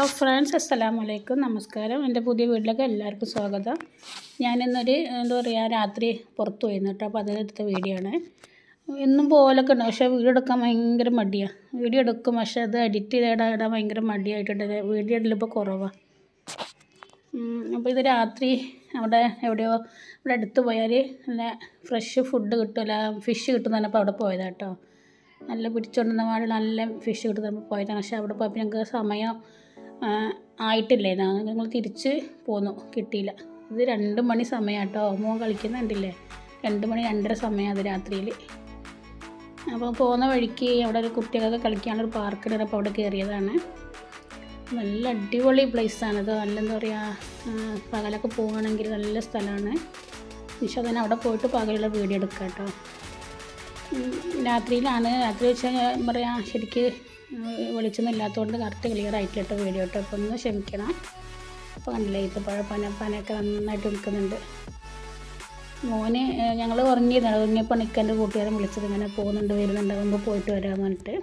friends അസ്സലാമു അലൈക്കും നമസ്കാരം എൻ്റെ പുതിയ വീട്ടിലേക്ക് എല്ലാവർക്കും സ്വാഗതം ഞാനിന്നൊരു എന്താ പറയുക രാത്രി പുറത്ത് പോയിരുന്നു കേട്ടോ അപ്പോൾ അതിനെടുത്ത വീഡിയോ ആണ് എന്നും പോലൊക്കെ ഉണ്ട് പക്ഷേ വീഡിയോ എടുക്കാൻ ഭയങ്കര മടിയാണ് വീഡിയോ എടുക്കും പക്ഷേ അത് എഡിറ്റ് ചെയ്തിടാൻ ഇടാൻ ഭയങ്കര മടിയായിട്ടുണ്ട് വീഡിയോ ഇടലിപ്പോൾ കുറവാണ് അപ്പോൾ ഇത് രാത്രി അവിടെ എവിടെയോ ഇവിടെ അടുത്ത് പോയാൽ നല്ല ഫ്രഷ് ഫുഡ് കിട്ടുമല്ല ഫിഷ് കിട്ടുന്ന പറഞ്ഞപ്പോൾ അവിടെ പോയതാണ് കേട്ടോ നല്ല പിടിച്ചുകൊണ്ടുവന്ന മാതിരി നല്ല ഫിഷ് കിട്ടുന്ന പോയതാണ് പക്ഷേ അവിടെ പോയപ്പോൾ ഞങ്ങൾക്ക് സമയം ആ, ആയിട്ടില്ലായിരുന്നു ഞങ്ങൾ തിരിച്ച് പോന്നു കിട്ടിയില്ല ഇത് രണ്ട് മണി സമയം കേട്ടോ മോൻ കളിക്കുന്നുണ്ടില്ലേ രണ്ട് മണി രണ്ടര സമയം അത് രാത്രിയിൽ അപ്പോൾ പോകുന്ന വഴിക്ക് അവിടെ ഒരു കുട്ടികൾക്ക് കളിക്കാനുള്ളൊരു പാർക്ക് ഉണ്ട് അപ്പോൾ അവിടെ കയറിയതാണ് നല്ല അടിപൊളി പ്ലേസാണ് ഇത് നല്ല എന്താ പറയുക പകലൊക്കെ പോവുകയാണെങ്കിൽ നല്ല സ്ഥലമാണ് പക്ഷെ അതിന് അവിടെ പോയിട്ട് പകലുള്ള വീഡിയോ എടുക്കാം കേട്ടോ ഉം, രാത്രിയിലാണ് രാത്രി വെച്ചാൽ ഞാൻ പറയാം ശരിക്ക് വെളിച്ചൊന്നും ഇല്ലാത്തതുകൊണ്ട് കറക്റ്റ് ക്ലിയർ ആയിട്ടില്ല കേട്ടോ വീഡിയോ കേട്ടോ അപ്പോൾ ഒന്ന് ക്ഷമിക്കണം അപ്പോൾ കണ്ടില്ലേ ഈത്തപ്പഴ പന പനയൊക്കെ നന്നായിട്ട് നിൽക്കുന്നുണ്ട് മോന് ഞങ്ങൾ ഉറങ്ങിയതാണ് ഉറങ്ങിയപ്പോൾ നിൽക്കൻ്റെ കൂട്ടുകാരൻ വിളിച്ചത് ഇങ്ങനെ പോകുന്നുണ്ട് വരുന്നുണ്ട് മുമ്പ് പോയിട്ട് വരാമെന്ന് പറഞ്ഞിട്ട്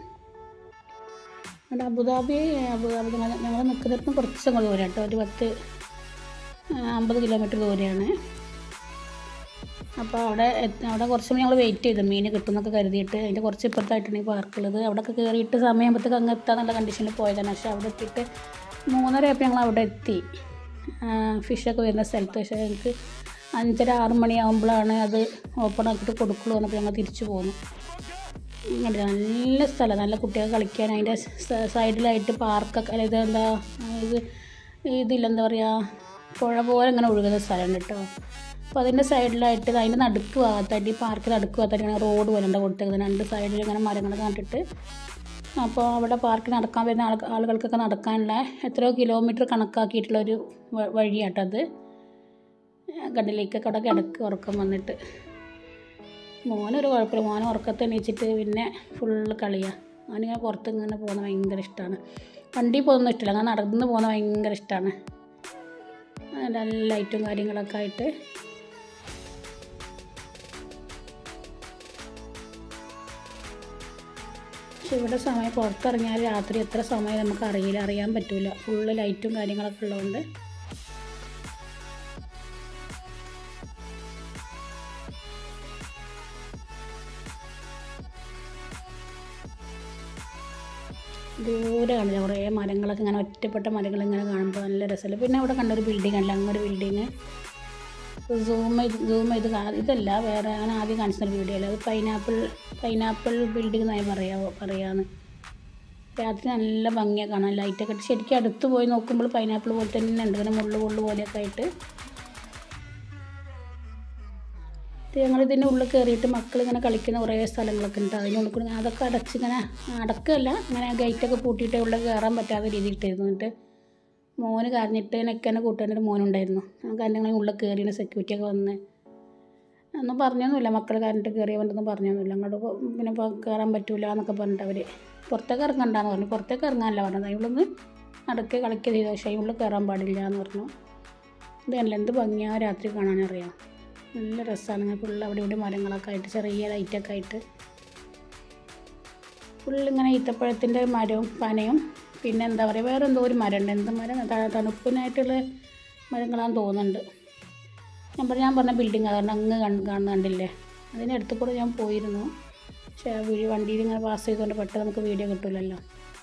അവിടെ അബുദാബി അബുദാബി ഞങ്ങൾ നിൽക്കുന്നിടത്തും കുറച്ച് അങ്ങ് ദൂരം കേട്ടോ ഒരു പത്ത് ആ, അമ്പത് കിലോമീറ്റർ ദൂരെയാണ് അപ്പോൾ അവിടെ എത്ത- അവിടെ കുറച്ച് ഞങ്ങൾ വെയിറ്റ് ചെയ്തു മീൻ കിട്ടുമെന്നൊക്കെ കരുതിയിട്ട് അതിൻ്റെ കുറച്ച് ഇപ്പുറത്തായിട്ടാണ് ഈ പാർക്കുള്ളത് അവിടെയൊക്കെ കയറിയിട്ട് സമയമാകുമ്പോഴത്തേക്ക് അങ്ങ് എത്താന്നുള്ള കണ്ടീഷനിൽ പോയതാണ് പക്ഷേ അവിടെ എത്തിയിട്ട് മൂന്നര ആയപ്പോൾ ഞങ്ങൾ അവിടെ എത്തി ഫിഷൊക്കെ വരുന്ന സ്ഥലത്ത് പക്ഷേ എനിക്ക് അഞ്ചര ആറ് മണിയാകുമ്പോഴാണ് അത് ഓപ്പൺ ആക്കിയിട്ട് കൊടുക്കുള്ളൂ എന്നപ്പോൾ ഞങ്ങൾ തിരിച്ചു പോന്നു ഇങ്ങനെ നല്ല സ്ഥലം നല്ല കുട്ടികൾക്ക് കളിക്കാൻ അതിൻ്റെ സ- സൈഡിലായിട്ട് പാർക്കൊക്കെ അല്ല ഇത് എന്താ ഇത് ഇതില്ല എന്താ പറയുക പുഴ പോലെ ഇങ്ങനെ ഒഴുകുന്ന സ്ഥലമുണ്ട് കേട്ടോ അപ്പോൾ അതിൻ്റെ സൈഡിലായിട്ട് അതിൻ്റെ നടുക്ക് ഭാഗത്തായിട്ട് ഈ പാർക്ക് നടുക്ക് ഭാഗത്തായിട്ട് ഇങ്ങനെ റോഡ് പോലെ ഉണ്ട് കൊടുത്തേക്കുന്നത് രണ്ട് സൈഡിൽ ഇങ്ങനെ മരങ്ങളൊക്കെ നട്ടിട്ട് അപ്പോൾ അവിടെ പാർക്ക് നടക്കാൻ വരുന്ന ആൾ ആളുകൾക്കൊക്കെ നടക്കാനുള്ള എത്രയോ കിലോമീറ്റർ കണക്കാക്കിയിട്ടുള്ള ഒരു വ- വഴിയാട്ടത് കടലിലേക്കൊക്കെ അവിടെ കിടക്ക് ഉറക്കം വന്നിട്ട് മോനൊരു കുഴപ്പമില്ല മോൻ ഉറക്കത്തെ എണീച്ചിട്ട് പിന്നെ ഫുള്ള് കളിയാണ് അവനിങ്ങനെ പുറത്ത് ഇങ്ങനെ പോകുന്നത് ഭയങ്കര ഇഷ്ടമാണ് വണ്ടി പോകുന്നത് ഇഷ്ടമല്ല അങ്ങനെ നടന്ന് പോകുന്നത് ഭയങ്കര ഇഷ്ടമാണ് നല്ല ലൈറ്റും കാര്യങ്ങളൊക്കെ ആയിട്ട് പക്ഷെ ഇവിടെ സമയം പുറത്തിറങ്ങിയാൽ രാത്രി എത്ര സമയം നമുക്ക് അറിയില്ല അറിയാൻ പറ്റില്ല ഫുള്ള് ലൈറ്റും കാര്യങ്ങളൊക്കെ ഉള്ളതുകൊണ്ട് ദൂരെയാണ് കുറേ മരങ്ങളൊക്കെ ഇങ്ങനെ ഒറ്റപ്പെട്ട മരങ്ങൾ ഇങ്ങനെ കാണുമ്പോൾ നല്ല രസമല്ല പിന്നെ അവിടെ കണ്ടൊരു ബിൽഡിംഗ് അല്ല അങ്ങൊരു ബിൽഡിങ് സൂം ചെയ്ത് സൂം ചെയ്ത് കാ- ഇതല്ല വേറെ അങ്ങനെ ആദ്യം കാണിച്ചൊരു വീഡിയോ അല്ല അത് പൈനാപ്പിൾ പൈനാപ്പിൾ ബിൽഡിംഗ് എന്നായി പറയാവോ പറയാന്ന് രാത്രി നല്ല ഭംഗിയാണ് കാണാൻ ലൈറ്റൊക്കെ ഇട്ട് ശരിക്കും അടുത്ത് പോയി നോക്കുമ്പോൾ പൈനാപ്പിൾ പോലെ തന്നെ ഉണ്ട് ഇങ്ങനെ മുള്ളു മുള്ളു പോലെയൊക്കെ ആയിട്ട് ഞങ്ങൾ ഇതിൻ്റെ ഉള്ളിൽ കയറിയിട്ട് മക്കൾ ഇങ്ങനെ കളിക്കുന്ന കുറേ സ്ഥലങ്ങളൊക്കെ ഉണ്ട് അതിനുള്ളിൽ കൂടി അതൊക്കെ അടച്ചിങ്ങനെ അടക്കമല്ല ഇങ്ങനെ ഗേറ്റൊക്കെ പൂട്ടിയിട്ട് ഉള്ളിൽ കയറാൻ പറ്റാത്ത രീതിയിൽ ഇട്ടിരുന്നു എന്നിട്ട് മോന് കരഞ്ഞിട്ട് നെക്കനെ കൂട്ടാനൊരു മോനുണ്ടായിരുന്നു നമുക്ക് അതിൻ്റെ അങ്ങനെ ഉള്ളിൽ കയറിയ സെക്യൂരിറ്റി ഒക്കെ വന്ന് ഒന്നും പറഞ്ഞൊന്നുമില്ല മക്കൾ കരഞ്ഞിട്ട് കയറിയവൻ്റെയൊന്നും പറഞ്ഞൊന്നുമില്ല അങ്ങോട്ട് പോ- പിന്നെ ഇപ്പോൾ കയറാൻ പറ്റൂല എന്നൊക്കെ പറഞ്ഞിട്ട് അവർ പുറത്തേക്ക് ഇറങ്ങണ്ടെന്ന് പറഞ്ഞു പുറത്തേക്ക് ഇറങ്ങാനല്ല പറഞ്ഞത് അതിനുള്ളിൽ നടക്കുക കളിക്കുക ചെയ്തു പക്ഷേ അതിനുള്ളിൽ കയറാൻ പാടില്ല എന്ന് പറഞ്ഞു ഇതല്ല എന്ത് ഭംഗിയാ രാത്രി കാണാനറിയാം നല്ല രസമാണ് ഇങ്ങനെ ഫുള്ള് അവിടെ ഇവിടെ മരങ്ങളൊക്കെ ആയിട്ട് ചെറിയ ലൈറ്റൊക്കെ ആയിട്ട് ഫുള്ള് ഇങ്ങനെ ഈത്തപ്പഴത്തിൻ്റെ മരവും പനയും പിന്നെ എന്താ പറയുക വേറെ എന്തോ ഒരു മരമുണ്ട് എന്ത് മരം ത- തണുപ്പിനായിട്ടുള്ള മരങ്ങളാന്ന് തോന്നുന്നുണ്ട് ഞാൻ പറഞ്ഞ ഞാൻ പറഞ്ഞ ബിൽഡിങ് അതുകൊണ്ട് അങ്ങ് കണ്ട് കാണുന്ന കണ്ടില്ലേ അതിൻ്റെ അടുത്ത് കൂടെ ഞാൻ പോയിരുന്നു പക്ഷേ ആ വീഡിയോ വണ്ടിയിൽ ഇങ്ങനെ പാസ് ചെയ്തുകൊണ്ട് പെട്ടെന്ന് നമുക്ക് വീഡിയോ കിട്ടില്ലല്ലോ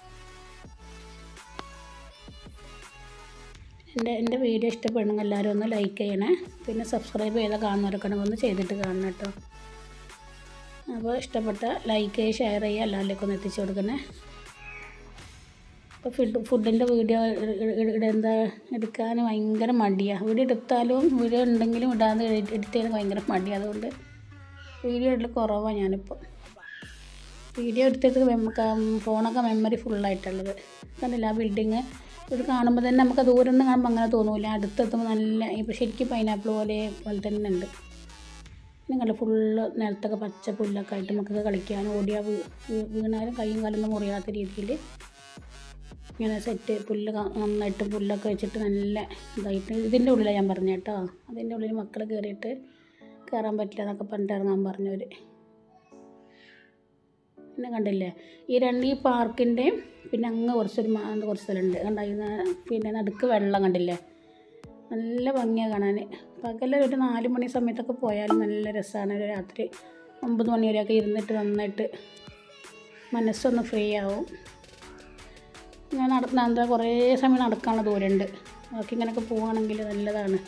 എൻ്റെ എൻ്റെ വീഡിയോ ഇഷ്ടപ്പെടണമെങ്കിൽ എല്ലാവരും ഒന്ന് ലൈക്ക് ചെയ്യണേ പിന്നെ സബ്സ്ക്രൈബ് ചെയ്താൽ കാണുന്നവരൊക്കെ ഉണ്ടെങ്കിൽ ഒന്ന് ചെയ്തിട്ട് കാണണം കേട്ടോ അപ്പോൾ ഇഷ്ടപ്പെട്ട ലൈക്ക് ചെയ്യുക ഷെയർ ചെയ്യുക എല്ലാവരിലേക്കും ഒന്ന് എത്തിച്ചു കൊടുക്കണേ അപ്പോൾ ഫുഡ് ഫുഡിൻ്റെ വീഡിയോ എന്താ എടുക്കാൻ ഭയങ്കര മടിയാണ് വീഡിയോ എടുത്താലും വീഡിയോ ഉണ്ടെങ്കിലും ഇടാതെ എഡിറ്റ് ചെയ്യാൻ ഭയങ്കര മടിയാണ് അതുകൊണ്ട് വീഡിയോ ഇടൽ കുറവാണ് ഞാനിപ്പോൾ വീഡിയോ എടുത്തിട്ട് മെമ്മ- ക- ഫോണൊക്കെ മെമ്മറി ഫുള്ളായിട്ടുള്ളത് കണ്ടില്ല ആ ബിൽഡിങ് ഇത് കാണുമ്പോൾ തന്നെ നമുക്ക് ദൂരം നിന്ന് കാണുമ്പോൾ അങ്ങനെ തോന്നില്ല അടുത്തെത്തുമ്പോൾ നല്ല ഇപ്പോൾ ശരിക്കും പൈനാപ്പിൾ പോലെ പോലെ തന്നെ ഉണ്ട് നിങ്ങൾ ഫുള്ള് നിലത്തൊക്കെ പച്ച പുല്ലൊക്കെ ആയിട്ട് നമുക്കൊക്കെ കളിക്കാനും ഓടിയാൽ വീണാലും കൈയും കാലൊന്നും മുറിയാത്ത രീതിയിൽ ഇങ്ങനെ സെറ്റ് പുല്ല് ക- നന്നായിട്ട് പുല്ലൊക്കെ വെച്ചിട്ട് നല്ല ഇതായിട്ട് ഇതിൻ്റെ ഉള്ളിലാണ് ഞാൻ പറഞ്ഞ കേട്ടോ അതിൻ്റെ ഉള്ളിൽ മക്കൾ കയറിയിട്ട് കയറാൻ പറ്റില്ല എന്നൊക്കെ പറഞ്ഞിട്ട് ഇറങ്ങാൻ പറഞ്ഞവർ പിന്നെ കണ്ടില്ലേ ഈ രണ്ട് ഈ പാർക്കിൻ്റെയും പിന്നെ അങ്ങ് കുറച്ചൊരു മാ- കുറച്ച് സ്ഥലമുണ്ട് കണ്ട പിന്നെ നടുക്ക് വെള്ളം കണ്ടില്ലേ നല്ല ഭംഗിയാണ് കാണാൻ പകൽ ഒരു നാല് മണി സമയത്തൊക്കെ പോയാൽ നല്ല രസമാണ് ഒരു രാത്രി ഒമ്പത് മണി വരെയൊക്കെ ഇരുന്നിട്ട് നന്നായിട്ട് മനസ്സൊന്ന് ഫ്രീ ആവും ഞാൻ നടക്കുന്ന എന്താ കുറേ സമയം നടക്കാനുള്ള ദൂരമുണ്ട് അതൊക്കെ ഇങ്ങനെയൊക്കെ പോവുകയാണെങ്കിൽ നല്ലതാണ്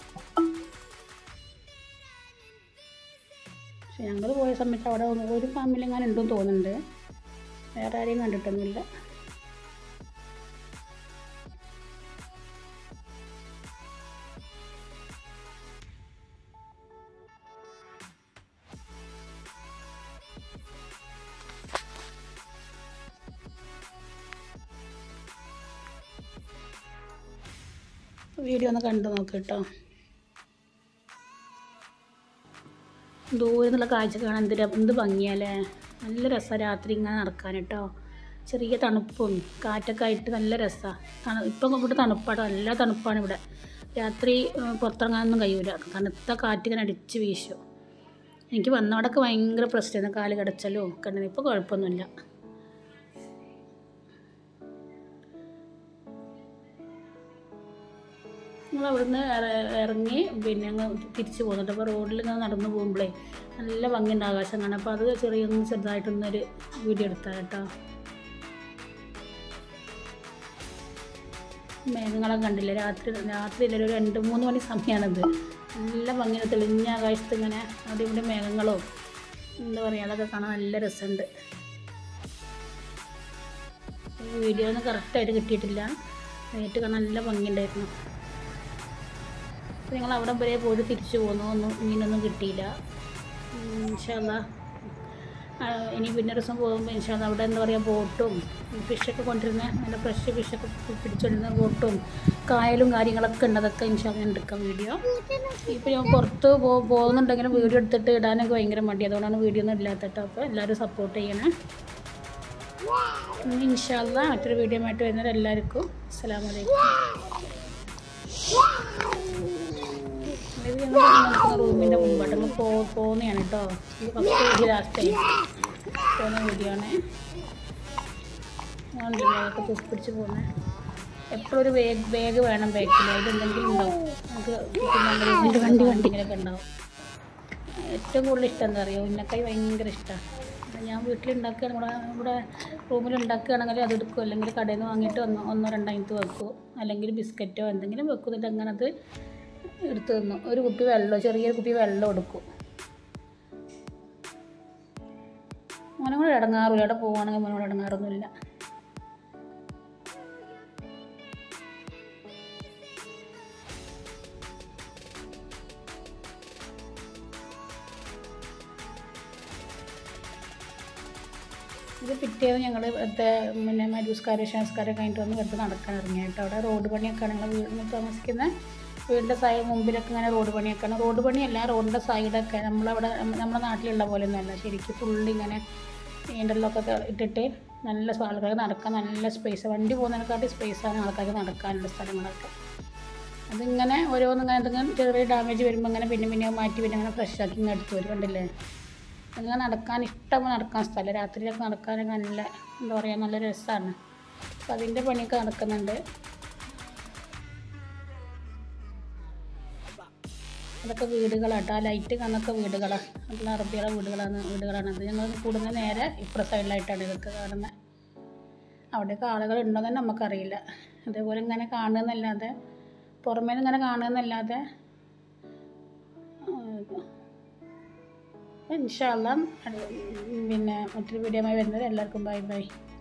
പക്ഷെ ഞങ്ങൾ പോയ സമയത്ത് അവിടെ ഒന്ന് ഒരു ഫാമിലി എങ്ങനെ ഉണ്ടെന്ന് തോന്നുന്നുണ്ട് വേറെ ആരെയും കണ്ടിട്ടൊന്നുമില്ല വീഡിയോ ഒന്ന് കണ്ടു നോക്ക് കേട്ടോ ദൂരെ നിന്നുള്ള കാഴ്ച കാണാൻ എന്ത് ര- എന്ത് ഭംഗിയല്ലേ നല്ല രസമാണ് രാത്രി ഇങ്ങനെ നടക്കാൻ കേട്ടോ ചെറിയ തണുപ്പും കാറ്റൊക്കെ ആയിട്ട് നല്ല രസമാണ് തണു ഇപ്പം ഇവിടെ തണുപ്പാണ് നല്ല തണുപ്പാണ് ഇവിടെ രാത്രി ഏഹ്, പുറത്തിറങ്ങാനൊന്നും കഴിയൂല തണുത്ത കാറ്റ് ഇങ്ങനെ അടിച്ച് വീശും എനിക്ക് വന്നവിടൊക്കെ ഭയങ്കര പ്രശ്നമായിരുന്നു കാല് കിടച്ചലും ഒക്കെ ഉണ്ടായിരുന്നു ഇപ്പോൾ കുഴപ്പമൊന്നുമില്ല ഞങ്ങൾ അവിടുന്ന് ഇറ- ഇറങ്ങി പിന്നെ അങ്ങ് തിരിച്ചു പോകുന്നുണ്ട് അപ്പോൾ റോഡിൽ ഇങ്ങനെ നടന്നു പോകുമ്പോഴേ നല്ല ഭംഗിയുണ്ട് ആകാശം കാണാൻ അപ്പോൾ അത് ചെറിയൊന്ന് ചെറുതായിട്ടൊന്നൊരു വീഡിയോ എടുത്താൽ കേട്ടോ മേഘങ്ങളൊക്കെ കണ്ടില്ലേ രാത്രി രാത്രിയില്ല ഒരു രണ്ട് മൂന്ന് മണി സമയമാണത് നല്ല ഭംഗിയാണ് തെളിഞ്ഞ ആകാശത്ത് ഇങ്ങനെ അവിടെ ഇവിടെ മേഘങ്ങളോ എന്താ പറയുക അതൊക്കെ കാണാൻ നല്ല രസമുണ്ട് വീഡിയോ ഒന്നും കറക്റ്റായിട്ട് കിട്ടിയിട്ടില്ല നേരിട്ട് കാണാൻ നല്ല ഭംഗിയുണ്ടായിരുന്നു അപ്പോൾ ഞങ്ങൾ അവിടെ വരെ പോയിട്ട് തിരിച്ചു പോന്നു ഒന്നും മീനൊന്നും കിട്ടിയില്ല ഇൻഷാല്ല ഇനി പിന്നെ ഒരു ദിവസം പോകുമ്പോൾ ഇൻഷാല്ല അവിടെ എന്താ പറയുക ബോട്ടും ഫിഷൊക്കെ കൊണ്ടിരുന്ന നല്ല ഫ്രഷ് ഫിഷൊക്കെ പിടിച്ചുകൊണ്ടിരുന്ന ബോട്ടും കായലും കാര്യങ്ങളൊക്കെ ഉണ്ട് അതൊക്കെ ഇൻഷാല്ല ഞാൻ എടുക്കാം വീഡിയോ ഇപ്പോൾ ഞാൻ പുറത്ത് പോ പോകുന്നുണ്ടെങ്കിലും വീഡിയോ എടുത്തിട്ട് ഇടാനൊക്കെ ഭയങ്കര മടി അതുകൊണ്ടാണ് വീഡിയോ ഒന്നും ഇല്ലാത്തത് അപ്പോൾ എല്ലാവരും സപ്പോർട്ട് ചെയ്യണേ ഇനി ഇൻഷാല്ല മറ്റൊരു വീഡിയോ ആയിട്ട് വരുന്നത് എല്ലാവർക്കും അസ്സാം വലൈക്കും ഇത് ഞങ്ങൾ നിൽക്കുന്ന റൂമിൻ്റെ മുമ്പാട്ട് നമ്മൾ പോ പോകുന്നതാണ് കേട്ടോ ഇത് ഫസ്റ്റ് വീഡിയോ ലാസ്റ്റ് ടൈം പോകുന്ന വീഡിയോ ആണ് അതുകൊണ്ടില്ല അതൊക്കെ തുസ് പിടിച്ച് പോകുന്നത് എപ്പോഴും ഒരു ബാഗ് ബാഗ് വേണം ബാക്കിൽ അതിലെന്തെങ്കിലും ഉണ്ടാവും നമുക്ക് പിന്നെ വണ്ടി വണ്ടി ഇങ്ങനെയൊക്കെ ഉണ്ടാവും ഏറ്റവും കൂടുതൽ ഇഷ്ടം എന്താ പറയുക ഉന്നക്കായി ഭയങ്കര ഇഷ്ടമാണ് ഞാൻ വീട്ടിലുണ്ടാക്കുകയാണ് ഇവിടെ ഇവിടെ റൂമിൽ ഉണ്ടാക്കുകയാണെങ്കിൽ അത് എടുക്കും അല്ലെങ്കിൽ കടയിൽ നിന്ന് വാങ്ങിയിട്ട് ഒന്നോ ഒന്നോ രണ്ടായിരത്ത് വെക്കും അല്ലെങ്കിൽ ബിസ്ക്കറ്റോ എന്തെങ്കിലും വെക്കും എന്നിട്ട് അങ്ങനെ അത് എടുത്ത് തന്നു ഒരു കുപ്പി വെള്ളം ചെറിയൊരു കുപ്പി വെള്ളം എടുക്കും മോനെ കൂടെ ഇടങ്ങാറില്ല അവിടെ പോവുകയാണെങ്കിൽ മോനോട് ഇടങ്ങാറൊന്നുമില്ല ഇത് പിറ്റേന്ന് ഞങ്ങൾ വെറുതെ പിന്നെ മരുസ്കാരം ഷാസ്കാരം കഴിഞ്ഞിട്ട് വന്ന് വെറുതെ നടക്കാൻ ഇറങ്ങി കേട്ടോ അവിടെ റോഡ് പണിയൊക്കെ ഞങ്ങൾ വീടിന് താമസിക്കുന്ന വീടിൻ്റെ സൈഡ് മുമ്പിലൊക്കെ ഇങ്ങനെ റോഡ് പണിയൊക്കെയാണ് റോഡ് പണിയല്ല റോഡിൻ്റെ സൈഡൊക്കെ നമ്മളവിടെ നമ്മ- നമ്മുടെ നാട്ടിലുള്ള പോലെ ഒന്നുമല്ല ശരിക്കും ഫുള്ള് ഇങ്ങനെ ഇൻ്റർലോക്കൊക്കെ ഇട്ടിട്ട് നല്ല സ- ആൾക്കാർക്ക് നടക്കാൻ നല്ല സ്പേസ് വണ്ടി പോകുന്നതിനെക്കാട്ടി സ്പേസാണ് ആൾക്കാർക്ക് നടക്കാനുള്ള സ്ഥലങ്ങളൊക്കെ അതിങ്ങനെ ഓരോന്നിങ്ങനെ എന്തെങ്കിലും ചെറിയ ഡാമേജ് വരുമ്പോൾ ഇങ്ങനെ പിന്നെ പിന്നെ മാറ്റി പിന്നെ അങ്ങനെ ഫ്രഷ് ആക്കി ഇങ്ങനെ എടുത്ത് വരും കണ്ടില്ലേ അങ്ങനെ നടക്കാൻ ഇഷ്ടം നടക്കാൻ സ്ഥലം രാത്രിയിലൊക്കെ നടക്കാനൊക്കെ നല്ല എന്താ പറയുക നല്ല രസമാണ് അപ്പം അതിൻ്റെ പണിയൊക്കെ നടക്കുന്നുണ്ട് അതൊക്കെ വീടുകളാട്ടോ ആ ലൈറ്റ് കാണുന്നൊക്കെ വീടുകളാണ് അതുള്ള അറബിയുടെ വീടുകളാണ് വീടുകളാണ് അത് ഞങ്ങൾ കൂടുന്ന നേരെ ഇപ്പുറ സൈഡിലായിട്ടാണ് ഇതൊക്കെ കാണുന്നത് അവിടെയൊക്കെ ആളുകൾ ഉണ്ടോ എന്ന് നമുക്കറിയില്ല അതേപോലെ ഇങ്ങനെ കാണുന്നല്ലാതെ പുറമേ നിന്ന് ഇങ്ങനെ കാണുന്നല്ലാതെ ഇൻഷാല്ല പിന്നെ മറ്റൊരു വീഡിയോ വരുന്നത് എല്ലാവർക്കും ബൈ ബൈ